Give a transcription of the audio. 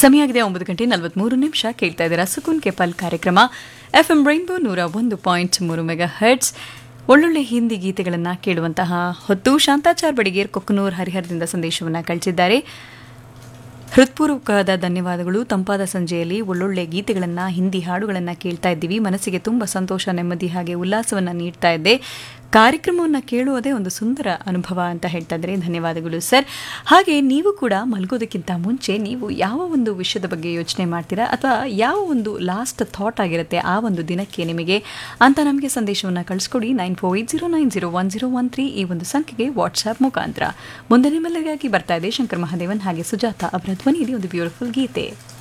ಸಮಯ ಆಗಿದೆ ಒಂಬತ್ತು ಗಂಟೆ ನಲವತ್ಮೂರು ನಿಮಿಷ ಕೇಳ್ತಾ ಇದ್ದೀರಾ ಸುಕೂನ್ ಕೆಪಲ್ ಕಾರ್ಯಕ್ರಮ ಎಫ್ ಎಂ ರೈನ್ಬೋ ನೂರ ಒಂದು ಪಾಯಿಂಟ್ ಮೂರು ಮೆಗಾ ಹರ್ಟ್ಸ್ ಒಳ್ಳೊಳ್ಳೆ ಹಿಂದಿ ಗೀತೆಗಳನ್ನು ಕೇಳುವಂತಹ ಹೊತ್ತು ಶಾಂತಾಚಾರ್ ಬಡಿಗೇರ್ ಕೊಕ್ಕನೂರ್ ಹರಿಹರದಿಂದ ಸಂದೇಶವನ್ನು ಕಳಿಸಿದ್ದಾರೆ ಹೃತ್ಪೂರ್ವಕವಾದ ಧನ್ಯವಾದಗಳು ತಂಪಾದ ಸಂಜೆಯಲ್ಲಿ ಒಳ್ಳೊಳ್ಳೆ ಗೀತೆಗಳನ್ನು ಹಿಂದಿ ಹಾಡುಗಳನ್ನು ಕೇಳ್ತಾ ಇದ್ದೀವಿ ಮನಸ್ಸಿಗೆ ತುಂಬ ಸಂತೋಷ ನೆಮ್ಮದಿ ಹಾಗೆ ಉಲ್ಲಾಸವನ್ನು ನೀಡ್ತಾ ಇದ್ದೆ ಕಾರ್ಯಕ್ರಮವನ್ನು ಕೇಳುವುದೇ ಒಂದು ಸುಂದರ ಅನುಭವ ಅಂತ ಹೇಳ್ತಾ ಇದ್ರೆ ಧನ್ಯವಾದಗಳು ಸರ್ ಹಾಗೆ ನೀವು ಕೂಡ ಮಲಗೋದಕ್ಕಿಂತ ಮುಂಚೆ ನೀವು ಯಾವ ಒಂದು ವಿಷಯದ ಬಗ್ಗೆ ಯೋಚನೆ ಮಾಡ್ತೀರಾ ಅಥವಾ ಯಾವ ಒಂದು ಲಾಸ್ಟ್ ಥಾಟ್ ಆಗಿರುತ್ತೆ ಆ ಒಂದು ದಿನಕ್ಕೆ ನಿಮಗೆ ಅಂತ ನಮಗೆ ಸಂದೇಶವನ್ನು ಕಳಿಸ್ಕೊಡಿ nine four eight zero nine zero one zero one three ಈ ಒಂದು ಸಂಖ್ಯೆಗೆ ವಾಟ್ಸ್ಆ್ಯಪ್ ಮುಖಾಂತರ ಮುಂದೆ ನಿಮ್ಮೆಲ್ಲರಿಗಾಗಿ ಬರ್ತಾ ಇದೆ ಶಂಕರ್ ಮಹಾದೇವನ್ ಹಾಗೆ ಸುಜಾತ ಅವರ ಧ್ವನಿಯಲ್ಲಿ ಒಂದು ಬ್ಯೂಟಿಫುಲ್ ಗೀತೆ